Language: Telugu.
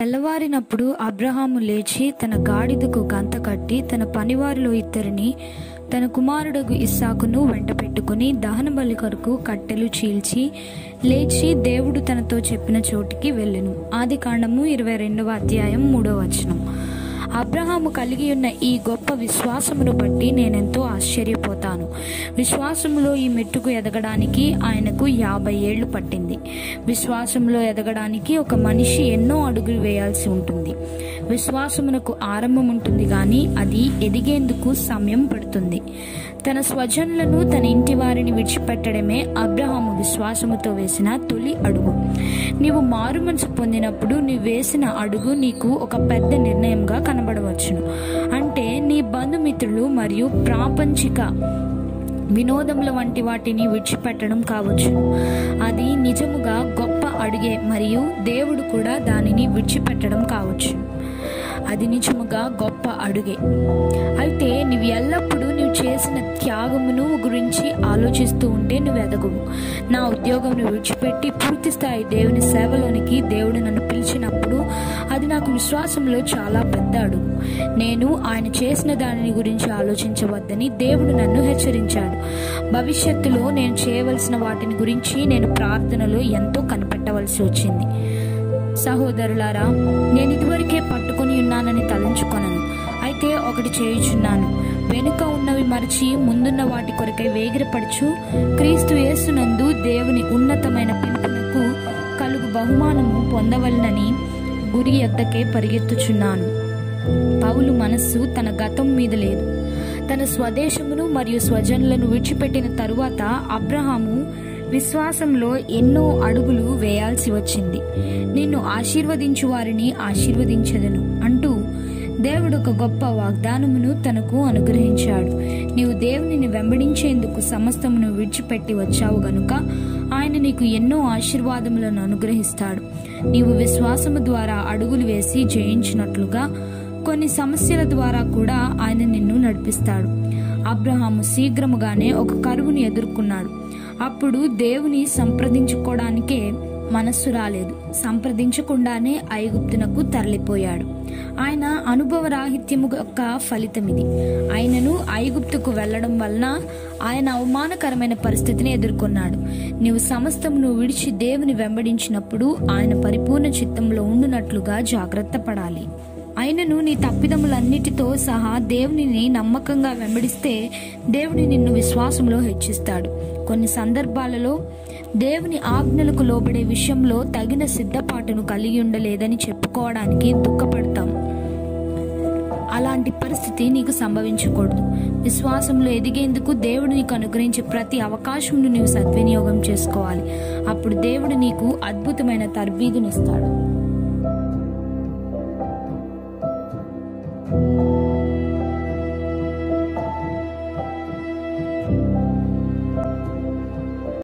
తెల్లవారినప్పుడు అబ్రహాము లేచి తన గాడిదకు గంత కట్టి తన పనివారిలో ఇద్దరిని తన కుమారుడగు ఇస్సాకును వెంట పెట్టుకుని దహన బలి కొరకు కట్టెలు చీల్చి లేచి దేవుడు తనతో చెప్పిన చోటికి వెళ్ళెను ఆది కాండము ఇరవై రెండవ అధ్యాయం మూడవ వచనం అబ్రహాము కలిగి ఉన్న ఈ గొప్ప విశ్వాసమును బట్టి నేనెంతో ఆశ్చర్యపోతాను విశ్వాసములో ఈ మెట్టుకు ఎదగడానికి ఆయనకు యాభై ఏళ్లు పట్టింది విశ్వాసంలో ఎదగడానికి ఒక మనిషి ఎన్నో అడుగులు వేయాల్సి ఉంటుంది విశ్వాసమునకు ఆరంభం ఉంటుంది కానీ అది ఎదిగేందుకు సమయం పడుతుంది తన స్వజనులను తన ఇంటి వారిని విడిచిపెట్టడమే అబ్రహాము విశ్వాసముతో వేసిన తొలి అడుగు నీవు మారు మనసు పొందినప్పుడు నీవు వేసిన అడుగు నీకు ఒక పెద్ద నిర్ణయంగా కనబడవచ్చును అంటే నీ బంధుమిత్రులు మరియు ప్రాపంచిక వినోదముల వంటి వాటిని విడిచిపెట్టడం కావచ్చు అది నిజముగా గొప్ప అడిగే మరియు దేవుడు కూడా దానిని విడిచిపెట్టడం కావచ్చు అది నిజముగా గొప్ప అడుగే అయితే నువ్వు ఎల్లప్పుడూ నువ్వు చేసిన త్యాగమును గురించి ఆలోచిస్తూ ఉంటే నువ్వు ఎదగవు నా ఉద్యోగం విడిచిపెట్టి పూర్తి స్థాయి దేవుని సేవలోనికి దేవుడు నన్ను పిలిచినప్పుడు అది నాకు విశ్వాసంలో చాలా పెద్ద అడుగు నేను ఆయన చేసిన దానిని గురించి ఆలోచించవద్దని దేవుడు నన్ను హెచ్చరించాడు భవిష్యత్తులో నేను చేయవలసిన వాటిని గురించి నేను ప్రార్థనలో ఎంతో కనిపెట్టవలసి వచ్చింది సహోదరులారా నేను ఇదివరకే పట్టుకొని ఉన్నానని తలంచుకొనను అయితే ఒకటి చేయుచున్నాను వెనుక ఉన్నవి మరచి ముందున్న వాటి కొరకై వేగిరపడుచు క్రీస్తు యేసునందు దేవుని ఉన్నతమైన పిలుపునకు కలుగు బహుమానము పొందవలనని గురి ఎద్దకే పరిగెత్తుచున్నాను పౌలు మనస్సు తన గతం మీద లేదు తన స్వదేశమును మరియు స్వజనులను విడిచిపెట్టిన తరువాత అబ్రహాము విశ్వాసంలో ఎన్నో అడుగులు వేయాల్సి వచ్చింది నిన్ను ఆశీర్వదించు వారిని ఆశీర్వదించదను అంటూ దేవుడు ఒక గొప్ప వాగ్దానమును తనకు అనుగ్రహించాడు నీవు దేవునిని వెంబడించేందుకు సమస్తమును విడిచిపెట్టి వచ్చావు గనుక ఆయన నీకు ఎన్నో ఆశీర్వాదములను అనుగ్రహిస్తాడు నీవు విశ్వాసము ద్వారా అడుగులు వేసి జయించినట్లుగా కొన్ని సమస్యల ద్వారా కూడా ఆయన నిన్ను నడిపిస్తాడు అబ్రహాము శీఘ్రముగానే ఒక కరువుని ఎదుర్కొన్నాడు అప్పుడు దేవుని సంప్రదించుకోవడానికే మనస్సు రాలేదు సంప్రదించకుండానే ఐగుప్తునకు తరలిపోయాడు ఆయన అనుభవరాహిత్యము యొక్క ఫలితం ఇది ఆయనను ఐగుప్తుకు వెళ్లడం వలన ఆయన అవమానకరమైన పరిస్థితిని ఎదుర్కొన్నాడు నీవు సమస్తమును విడిచి దేవుని వెంబడించినప్పుడు ఆయన పరిపూర్ణ చిత్తంలో ఉండునట్లుగా జాగ్రత్త పడాలి అయినను నీ తప్పిదములన్నిటితో సహా దేవునిని నమ్మకంగా వెంబడిస్తే దేవుని నిన్ను విశ్వాసంలో హెచ్చిస్తాడు కొన్ని సందర్భాలలో దేవుని ఆజ్ఞలకు లోబడే విషయంలో తగిన సిద్ధపాటును కలిగి ఉండలేదని చెప్పుకోవడానికి దుఃఖపడతాం అలాంటి పరిస్థితి నీకు సంభవించకూడదు విశ్వాసంలో ఎదిగేందుకు దేవుడు నీకు అనుగ్రహించే ప్రతి అవకాశంను నీవు సద్వినియోగం చేసుకోవాలి అప్పుడు దేవుడు నీకు అద్భుతమైన తర్బీదునిస్తాడు